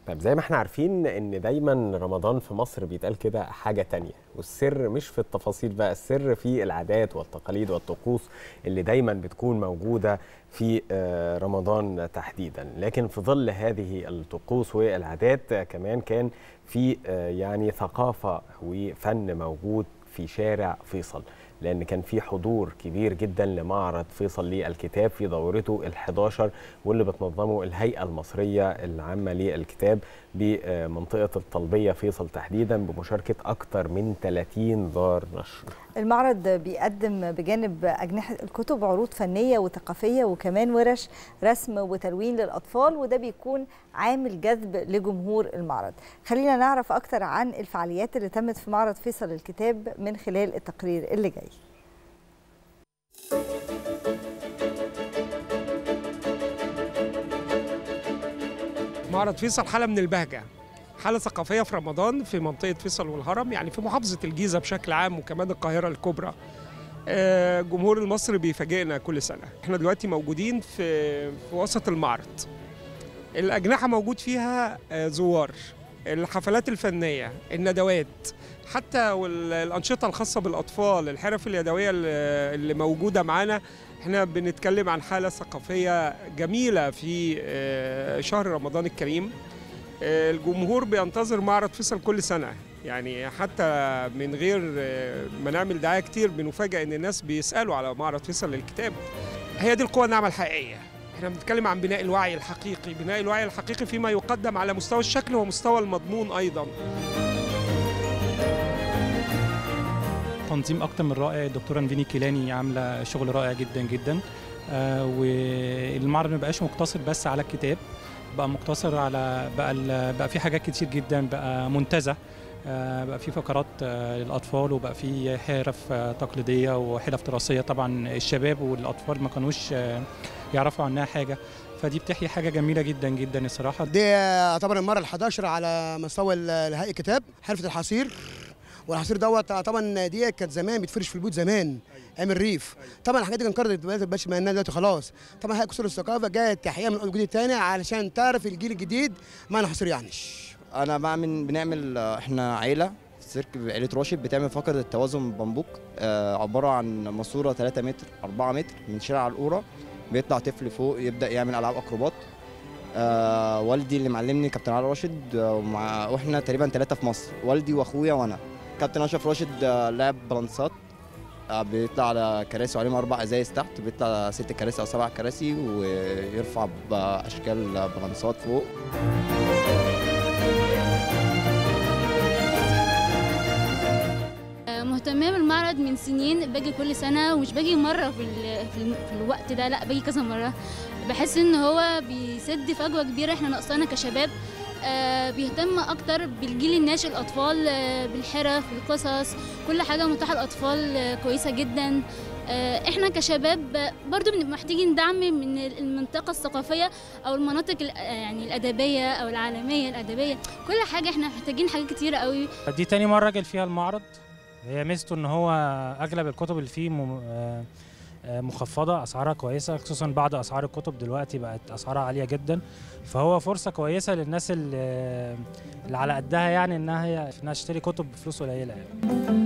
طيب زي ما احنا عارفين ان دايما رمضان في مصر بيتقال كده حاجة تانية والسر مش في التفاصيل بقى السر في العادات والتقاليد والطقوس اللي دايما بتكون موجودة في آه، رمضان تحديدا لكن في ظل هذه الطقوس والعادات كمان كان في آه، يعني ثقافة وفن موجود في شارع فيصل لان كان في حضور كبير جدا لمعرض فيصل للكتاب في دورته ال11 واللي بتنظمه الهيئه المصريه العامه للكتاب بمنطقه الطلبيه فيصل تحديدا بمشاركه اكثر من 30 دار نشر المعرض بيقدم بجانب أجنحة الكتب عروض فنية وثقافية وكمان ورش رسم وتلوين للأطفال وده بيكون عامل جذب لجمهور المعرض خلينا نعرف أكتر عن الفعاليات اللي تمت في معرض فيصل الكتاب من خلال التقرير اللي جاي معرض فيصل حالة من البهجة حالة ثقافية في رمضان في منطقة فيصل والهرم يعني في محافظة الجيزة بشكل عام وكمان القاهرة الكبرى آه، الجمهور المصري بيفاجئنا كل سنة احنا دلوقتي موجودين في, في وسط المعرض الأجنحة موجود فيها آه، زوار الحفلات الفنية الندوات حتى والأنشطة الخاصة بالأطفال الحرف اليدوية اللي اللي موجودة معانا احنا بنتكلم عن حالة ثقافية جميلة في آه، شهر رمضان الكريم آه، الجمهور بينتظر معرض فيصل كل سنة يعني حتى من غير آه، ما نعمل دعاية كتير بنفاجئ ان الناس بيسألوا على معرض فيصل للكتاب هي دي القوة الناعمة الحقيقية احنا بنتكلم عن بناء الوعي الحقيقي بناء الوعي الحقيقي فيما يقدم على مستوى الشكل ومستوى المضمون ايضا تنظيم اكتر من رائع الدكتوره نفيني كيلاني عامله شغل رائع جدا جدا آه والمعرض ما بقاش مقتصر بس على الكتاب بقى مقتصر على بقى ال- بقى في حاجات كتير جدا بقى منتزه آه بقى في فقرات آه للاطفال وبقى في حرف آه تقليديه وحرف تراثيه طبعا الشباب والاطفال ما كانوش آه يعرفوا عنها حاجه فدي بتحيي حاجه جميله جدا جدا الصراحه دي يعتبر المره ال 11 على مستوى ال- الهيئه الكتاب حرفه الحصير والحصير دوت طبعا دي كانت زمان بتفرش في البيوت زمان ايام الريف طبعا الحاجات دي كانت انقرضت دلوقتي مبقاش منها دلوقتي خلاص طبعا هيئه قصور الثقافه جايه تحييها من اول وجديد تاني علشان تعرف الجيل الجديد معنى حصير يعنش انا بعمل بنعمل آه، احنا عيله في السيرك عيله راشد بتعمل فقره التوازن بامبوك آه، عباره عن ماسوره 3 متر 4 متر من شارع القوره بيطلع طفل فوق يبدا يعمل العاب اكروبات آه والدي اللي معلمني كابتن علي راشد آه، ومع واحنا تقريبا ثلاثه في مصر والدي واخويا وانا كابتن اشرف راشد آه، لاعب بالانسات آه، بيطلع على كراسي وعليهم اربع ازايز تحت بيطلع ست كراسي او سبع كراسي ويرفع باشكال بالانسات فوق مهتمة بالمعرض من سنين باجي كل سنة ومش باجي مرة في, ال- في, الم- في الوقت ده لا باجي كذا مرة بحس ان هو بيسد فجوة كبيرة احنا ناقصانا كشباب آه، بيهتم اكتر بالجيل الناشئ الاطفال آه، بالحرف بالقصص كل حاجة متاحة للاطفال آه، كويسة جدا آه، احنا كشباب آه، برضو بنبقى محتاجين دعم من المنطقة الثقافية او المناطق ال- آه، يعني الادبية او العالمية الادبية كل حاجة احنا محتاجين حاجات كتيرة قوي دي تاني مرة أجل فيها المعرض هي ميزته إن هو أغلب الكتب اللي فيه مم- آه، آه، مخفضة أسعارها كويسة خصوصا بعد أسعار الكتب دلوقتي بقت أسعارها عالية جدا فهو فرصة كويسة للناس اللي, اللي على قدها يعني إنها هي إنها تشتري كتب بفلوس قليلة يعني